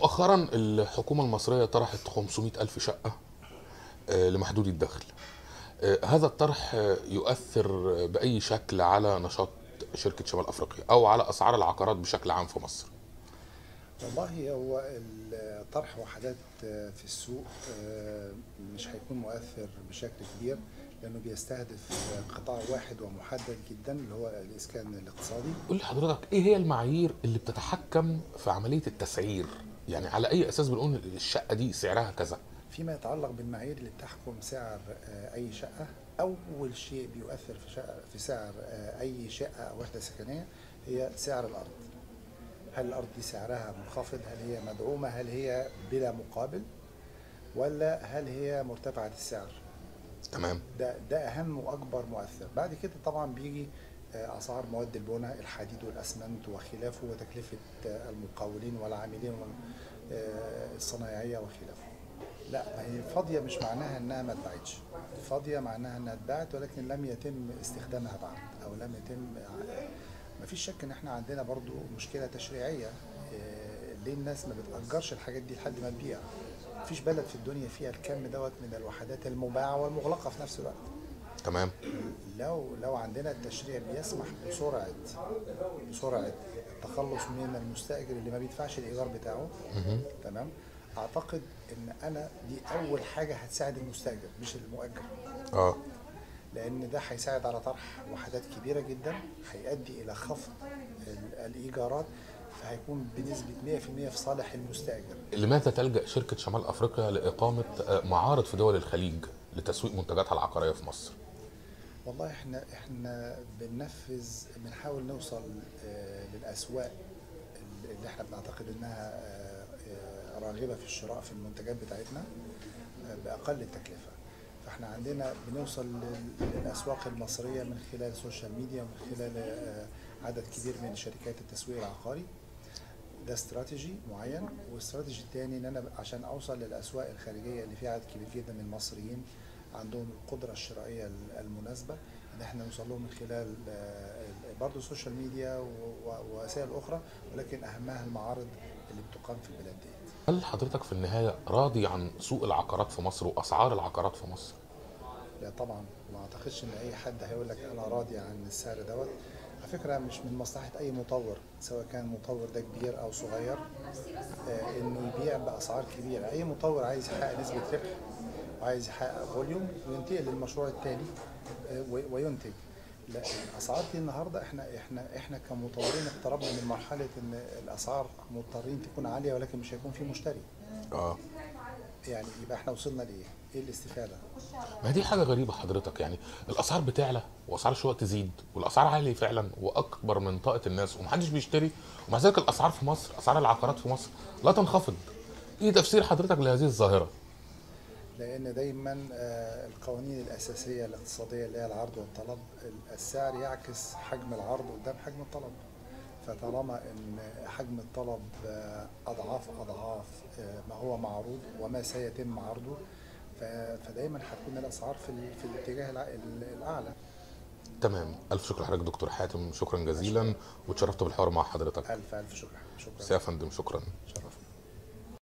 مؤخرا الحكومة المصرية طرحت 500 ألف شقة آه، لمحدودي الدخل آه، هذا الطرح آه، يؤثر بأي شكل على نشاط شركة شمال أفريقيا أو على أسعار العقارات بشكل عام في مصر والله هو طرح وحدات في السوق آه، مش هيكون مؤثر بشكل كبير لانه بيستهدف قطاع واحد ومحدد جدا اللي هو الاسكان الاقتصادي قول لي حضرتك إيه هي المعايير اللي بتتحكم في عملية التسعير يعني على أي أساس بنقول الشقة دي سعرها كذا فيما يتعلق بالمعايير اللي بتحكم سعر آه، اي شقه اول شيء بيؤثر في شقة في سعر آه، اي شقه او وحده سكنيه هي سعر الارض هل الارض دي سعرها منخفض هل هي مدعومه هل هي بلا مقابل ولا هل هي مرتفعه السعر تمام ده ده اهم واكبر مؤثر بعد كده طبعا بيجي آه، اسعار مواد البناء الحديد والاسمنت وخلافه وتكلفه آه، المقاولين والعاملين وال- آه، الصنايعيه وخلافه لا ما هي فاضيه مش معناها انها ما اتباعتش فاضيه معناها انها اتباعت ولكن لم يتم استخدامها بعد او لم يتم ما فيش شك ان احنا عندنا برضو مشكله تشريعيه آه، ليه الناس ما بتاجرش الحاجات دي لحد ما تبيع مفيش بلد في الدنيا فيها الكم دوت من الوحدات المباعه والمغلقه في نفس الوقت تمام لو لو عندنا التشريع بيسمح بسرعه بسرعه التخلص من المستاجر اللي ما بيدفعش الايجار بتاعه تمام اعتقد ان انا دي اول حاجه هتساعد المستاجر مش المؤجر اه لان ده هيساعد على طرح وحدات كبيره جدا هيؤدي الى خفض ال- الايجارات فهيكون بنسبه 100% في صالح المستاجر لماذا تلجأ شركة شمال أفريقيا لإقامة آه، معارض في دول الخليج لتسويق منتجاتها العقارية في مصر؟ والله احنا احنا بننفذ بنحاول نوصل آه، للاسواق اللي احنا بنعتقد انها آه، آه، راغبه في الشراء في المنتجات بتاعتنا آه، باقل التكلفه فاحنا عندنا بنوصل لل- للاسواق المصريه من خلال السوشيال ميديا ومن خلال آه، عدد كبير من شركات التسويق العقاري ده استراتيجي معين والاستراتيجي الثاني ان انا عشان اوصل للاسواق الخارجيه اللي فيها عدد كبير جدا من المصريين عندهم القدره الشرائيه المناسبه ان احنا نوصل لهم من خلال آه، برضه السوشيال ميديا و- و- ووسائل اخرى ولكن اهمها المعارض اللي بتقام في البلاد ديت هل حضرتك في النهاية راضي عن سوق العقارات في مصر وأسعار العقارات في مصر؟ لا طبعا ما اعتقدش ان اي حد هيقول لك انا راضي عن السعر دوت على فكره مش من مصلحه اي مطور سواء كان المطور ده كبير او صغير آه، انه يبيع باسعار كبيره اي مطور عايز يحقق نسبه ربح وعايز يحقق فوليوم وينتقل للمشروع التالي آه، وي- وينتج لا الاسعار دي النهارده احنا احنا احنا كمطورين اقتربنا من مرحله ان الاسعار مضطرين تكون عاليه ولكن مش هيكون في مشتري اه يعني يبقى احنا وصلنا لايه؟ ايه الاستفاده؟ ما دي حاجة غريبة حضرتك يعني الأسعار بتعلى وأسعار الشقق تزيد والأسعار عالية فعلا وأكبر من طاقة الناس ومحدش بيشتري ومع ذلك الأسعار في مصر أسعار العقارات في مصر لا تنخفض إيه تفسير حضرتك لهذه الظاهرة؟ لان دايما آه، القوانين الاساسيه الاقتصاديه اللي هي العرض والطلب السعر يعكس حجم العرض قدام حجم الطلب فطالما ان حجم الطلب آه، اضعاف اضعاف آه، ما هو معروض وما سيتم عرضه ف- فدايما هتكون الاسعار في ال- في الاتجاه الع- ال- الاعلى تمام ألف شكر لحضرتك دكتور حاتم شكرا جزيلا وتشرفت بالحوار مع حضرتك الف الف شكر شكرا سي يا فندم شكرا شرف